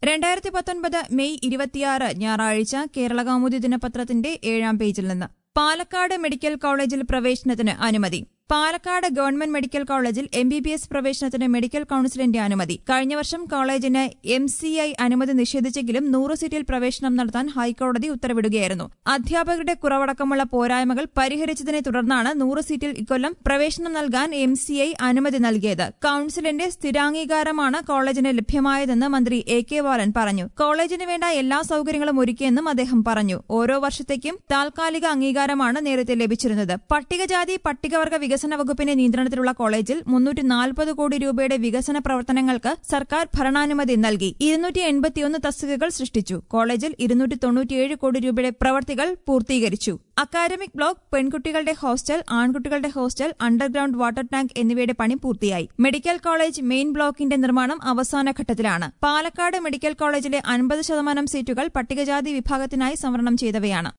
രണ്ടായിരത്തി പത്തൊൻപത് മെയ് ഇരുപത്തിയാറ് ഞായറാഴ്ച കേരള കൗമുദി ദിനപത്രത്തിന്റെ ഏഴാം പേജിൽ നിന്ന് പാലക്കാട് മെഡിക്കൽ കോളേജിൽ പ്രവേശനത്തിന് അനുമതി പാലക്കാട് ഗവൺമെന്റ് മെഡിക്കൽ കോളേജിൽ എം ബി ബി എസ് പ്രവേശനത്തിന് മെഡിക്കൽ കൌൺസിലിന്റെ അനുമതി കഴിഞ്ഞ വർഷം കോളേജിന് എം സി ഐ അനുമതി നിഷേധിച്ചെങ്കിലും നൂറ് സീറ്റിൽ പ്രവേശനം നടത്താൻ ഹൈക്കോടതി ഉത്തരവിടുകയായിരുന്നു അധ്യാപകരുടെ കുറവടക്കമുള്ള പോരായ്മകൾ പരിഹരിച്ചതിനെ തുടർന്നാണ് നൂറ് സീറ്റിൽ ഇക്കൊല്ലം പ്രവേശനം നൽകാൻ എം സി ഐ അനുമതി നൽകിയത് കൌൺസിലിന്റെ സ്ഥിരാംഗീകാരമാണ് കോളേജിന് ലഭ്യമായതെന്ന് മന്ത്രി എ കെ ബാലൻ പറഞ്ഞു കോളേജിന് വേണ്ട എല്ലാ സൌകര്യങ്ങളും ഒരുക്കിയെന്നും അദ്ദേഹം പറഞ്ഞു ഓരോ വർഷത്തേക്കും താൽക്കാലിക അംഗീകാരമാണ് നേരത്തെ ലഭിച്ചിരുന്നത് പട്ടികജാതി പട്ടികവർഗ വികസന വകുപ്പിന്റെ നിയന്ത്രണത്തിലുള്ള കോളേജിൽ മുന്നൂറ്റി നാൽപ്പത് കോടി രൂപയുടെ വികസന പ്രവർത്തനങ്ങൾക്ക് സർക്കാർ ഭരണാനുമതി നൽകി ഇരുന്നൂറ്റി എൺപത്തിയൊന്ന് തസ്തികകൾ സൃഷ്ടിച്ചു കോളേജിൽ ഇരുന്നൂറ്റി തൊണ്ണൂറ്റിയേഴ് കോടി രൂപയുടെ പ്രവർത്തികൾ പൂർത്തീകരിച്ചു അക്കാദമിക് ബ്ലോക്ക് പെൺകുട്ടികളുടെ ഹോസ്റ്റൽ ആൺകുട്ടികളുടെ ഹോസ്റ്റൽ അണ്ടർഗ്രൌണ്ട് വാട്ടർ ടാങ്ക് എന്നിവയുടെ പണി പൂർത്തിയായി മെഡിക്കൽ കോളേജ് മെയിൻ ബ്ലോക്കിന്റെ നിർമ്മാണം അവസാന ഘട്ടത്തിലാണ് പാലക്കാട് മെഡിക്കൽ കോളേജിലെ അൻപത് ശതമാനം സീറ്റുകൾ പട്ടികജാതി വിഭാഗത്തിനായി സംവരണം ചെയ്തവയാണ്